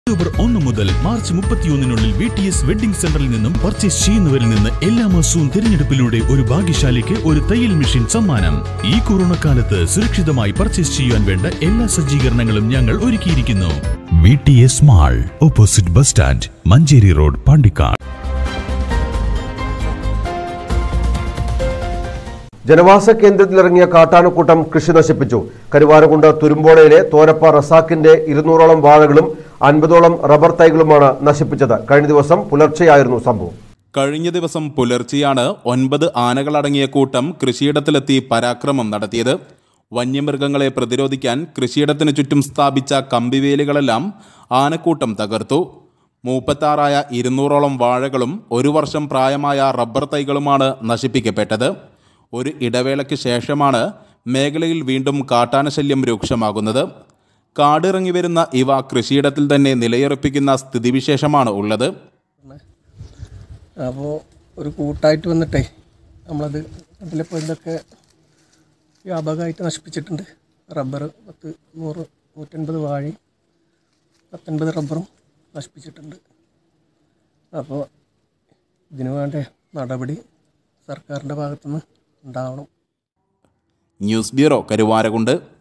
October ഒന്ന് മുതൽ March മുപ്പത്തിയൊന്നിനുള്ളിൽ വി ടി എസ് വെഡിംഗ് സെന്ററിൽ നിന്നും പർച്ചേസ് ചെയ്യുന്നവരിൽ നിന്ന് എല്ലാ മാസവും തിരഞ്ഞെടുപ്പിലൂടെ ഒരു ഭാഗ്യശാലിക്ക് ഒരു തയ്യൽ മെഷീൻ സമ്മാനം ഈ കൊറോണ കാലത്ത് സുരക്ഷിതമായി പർച്ചേസ് ചെയ്യാൻ വേണ്ട എല്ലാ സജ്ജീകരണങ്ങളും ഞങ്ങൾ ഒരുക്കിയിരിക്കുന്നു V T S mall opposite bus stand Manjeri road Pandikkad ജനവാസ കേന്ദ്രത്തിലിറങ്ങിയ കാട്ടാനക്കൂട്ടം കൃഷി നശിപ്പിച്ചു കരുവാരകുണ്ട് തുരുമ്പോളയിലെ തോരപ്പ റസാക്കിന്റെ ഇരുന്നൂറോളം വാഴകളും അൻപതോളം റബ്ബർ തൈകളുമാണ് നശിപ്പിച്ചത് കഴിഞ്ഞ ദിവസം പുലർച്ചെയായിരുന്നു സംഭവം കഴിഞ്ഞ ദിവസം പുലർച്ചെയാണ് ഒൻപത് ആനകളടങ്ങിയ കൂട്ടം കൃഷിയിടത്തിലെത്തി പരാക്രമം നടത്തിയത് വന്യമൃഗങ്ങളെ പ്രതിരോധിക്കാൻ കൃഷിയിടത്തിന് ചുറ്റും സ്ഥാപിച്ച കമ്പിവേലികളെല്ലാം ആനക്കൂട്ടം തകർത്തു മൂപ്പത്താറായ ഇരുന്നൂറോളം വാഴകളും ഒരു വർഷം പ്രായമായ റബ്ബർ തൈകളുമാണ് നശിപ്പിക്കപ്പെട്ടത് ഒരു ഇടവേളയ്ക്ക് ശേഷമാണ് മേഖലയിൽ വീണ്ടും കാട്ടാനശല്യം രൂക്ഷമാകുന്നത് കാടിറങ്ങി വരുന്ന ഇവ കൃഷിയിടത്തിൽ തന്നെ നിലയുറപ്പിക്കുന്ന സ്ഥിതിവിശേഷമാണ് ഉള്ളത് അപ്പോൾ ഒരു കൂട്ടായിട്ട് വന്നിട്ടേ നമ്മളത് അതിലിപ്പോൾ ഇതൊക്കെ വ്യാപകമായിട്ട് നശിപ്പിച്ചിട്ടുണ്ട് റബ്ബർ പത്ത് നൂറ് നൂറ്റൻപത് വാഴയും പത്തൊൻപത് റബ്ബറും നശിപ്പിച്ചിട്ടുണ്ട് അപ്പോൾ ഇതിനു വേണ്ട നടപടി സർക്കാരിൻ്റെ ഭാഗത്തുനിന്ന് ഉണ്ടാവണം ന്യൂസ് ബ്യൂറോ കരുവാരകുണ്ട്